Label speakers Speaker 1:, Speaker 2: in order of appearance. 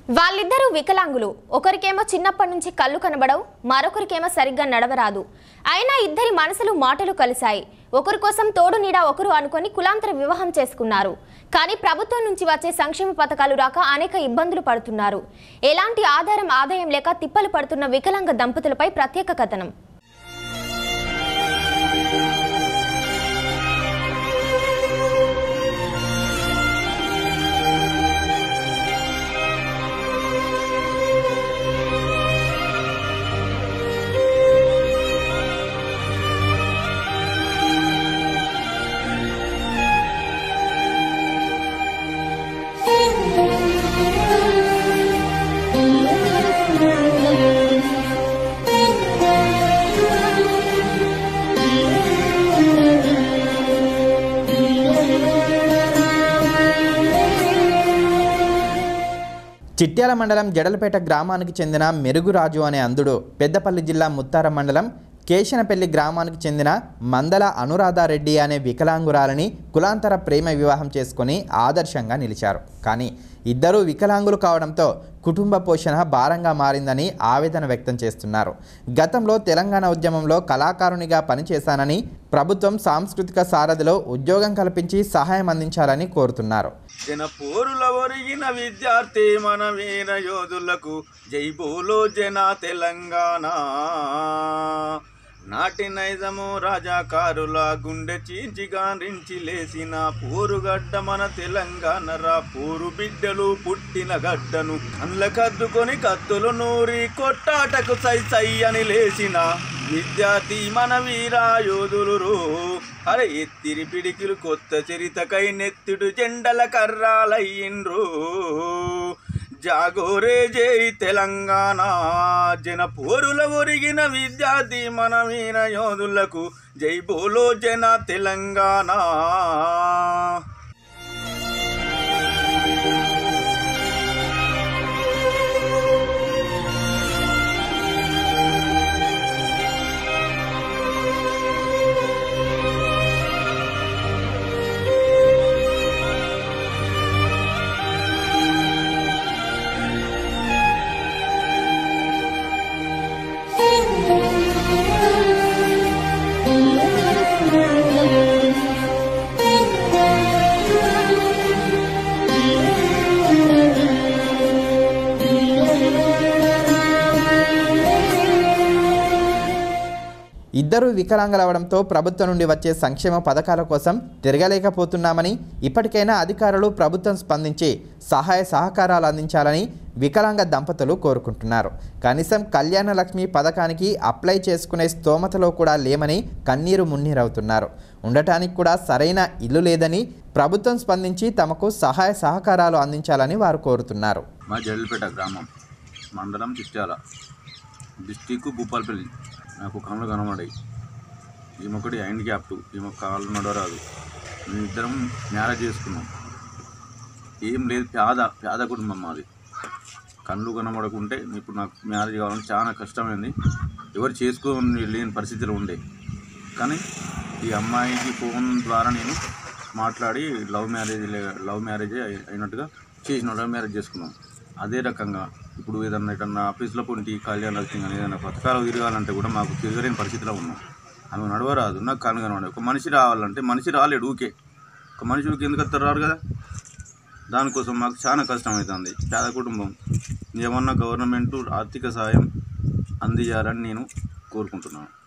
Speaker 1: వాళ్ళిద్దరూ వికలాంగులు ఒకరికేమో చిన్నప్పటి నుంచి కళ్ళు కనబడవు మరొకరికేమో సరిగ్గా నడవరాదు అయినా ఇద్దరి మనసులు మాటలు కలిశాయి ఒకరి కోసం తోడు నీడ ఒకరు అనుకొని కులాంతర వివాహం చేసుకున్నారు కానీ ప్రభుత్వం నుంచి వచ్చే సంక్షేమ పథకాలు రాక అనేక ఇబ్బందులు పడుతున్నారు ఎలాంటి ఆధారం ఆదాయం లేక తిప్పలు పడుతున్న వికలాంగ దంపతులపై ప్రత్యేక కథనం
Speaker 2: చిట్యాల మండలం జడలపేట గ్రామానికి చెందిన మెరుగురాజు అనే అంధుడు పెద్దపల్లి జిల్లా ముత్తార మండలం కేశనపల్లి గ్రామానికి చెందిన మందల అనురాధారెడ్డి అనే వికలాంగురాలని కులాంతర ప్రేమ వివాహం చేసుకొని ఆదర్శంగా నిలిచారు కానీ ఇద్దరూ వికలాంగులు కావడంతో కుటుంబ పోషణ భారంగా మారిందని ఆవేదన వ్యక్తం చేస్తున్నారు గతంలో తెలంగాణ ఉద్యమంలో కళాకారునిగా పనిచేశానని ప్రభుత్వం సాంస్కృతిక సారథిలో ఉద్యోగం కల్పించి సహాయం అందించాలని కోరుతున్నారు
Speaker 3: జన పోరుల ఒరిగిన విద్యార్థి మన వీర యోధులకు జై బోలో జన తెలంగాణ నాటి నైజము రాజాకారుల గుండె చీల్చిగా రించి లేసిన పోరుగడ్డ మన తెలంగాణ రా పోరు బిడ్డలు పుట్టిన గడ్డను కండ్ల కద్దుకొని కత్తులు నూరి కొట్టాటకు సై సై అని లేచిన విద్యార్థి మన వీరా యోధులు రో అరే ఎత్తిరి పిడికిలు కొత్త చరితకై నెత్తుడు జెండల కర్రాలయ్యిండ్రు జాగోరే జై తెలంగాణ జన పోరుల ఒరిగిన విద్యార్థి మన వీర యోధులకు జై బోలో జన తెలంగాణ
Speaker 2: ఇద్దరు వికలాంగులవడంతో ప్రభుత్వం నుండి వచ్చే సంక్షేమ పథకాల కోసం తిరగలేకపోతున్నామని ఇప్పటికైనా అధికారులు ప్రభుత్వం స్పందించి సహాయ సహకారాలు అందించాలని వికలాంగ దంపతులు కోరుకుంటున్నారు కనీసం కళ్యాణ లక్ష్మి పథకానికి అప్లై చేసుకునే స్తోమతలో కూడా లేమని కన్నీరు మున్నీరవుతున్నారు ఉండటానికి కూడా సరైన ఇల్లు లేదని ప్రభుత్వం స్పందించి తమకు సహాయ సహకారాలు అందించాలని వారు కోరుతున్నారు
Speaker 4: మా జల్లిపేట గ్రామం మండలం చిట్యాల డిస్టిక్ భూపాలపల్లి నాకు కళ్ళు కనబడాయి ఈమె హ్యాండ్ క్యాప్ట్ ఈమె కాళ్ళు నడవరాదు మేము ఇద్దరం మ్యారేజ్ చేసుకున్నాం ఏం లేదు పేద పేద కుటుంబం మాది కళ్ళు కనబడకుంటే ఇప్పుడు నాకు మ్యారేజ్ కావాలని చాలా కష్టమైంది ఎవరు చేసుకోని లేని పరిస్థితిలో ఉండే కానీ ఈ అమ్మాయికి ఫోన్ ద్వారా నేను మాట్లాడి లవ్ మ్యారేజ్ లవ్ మ్యారేజ్ అయినట్టుగా చేసిన లవ్ మ్యారేజ్ చేసుకున్నాం అదే రకంగా ఇప్పుడు ఏదన్నా ఏదన్నా ఆఫీస్లో పొంటి కళ్యాణ లక్ష్మి కానీ ఏదైనా పథకాలు తిరగాలంటే కూడా మాకు తిరగలేని పరిస్థితిలో ఉన్నాం ఆమె నడవరాదు నాకు కళ్ళు కనబడే ఒక మనిషి రావాలంటే మనిషి రాలేడు ఊకే ఒక మనిషి ఊకే ఎందుకు వస్తారు రారు కదా దానికోసం మాకు చాలా కష్టం అవుతుంది పేద కుటుంబం ఏమన్నా గవర్నమెంట్ ఆర్థిక సాయం అందించాలని నేను కోరుకుంటున్నాను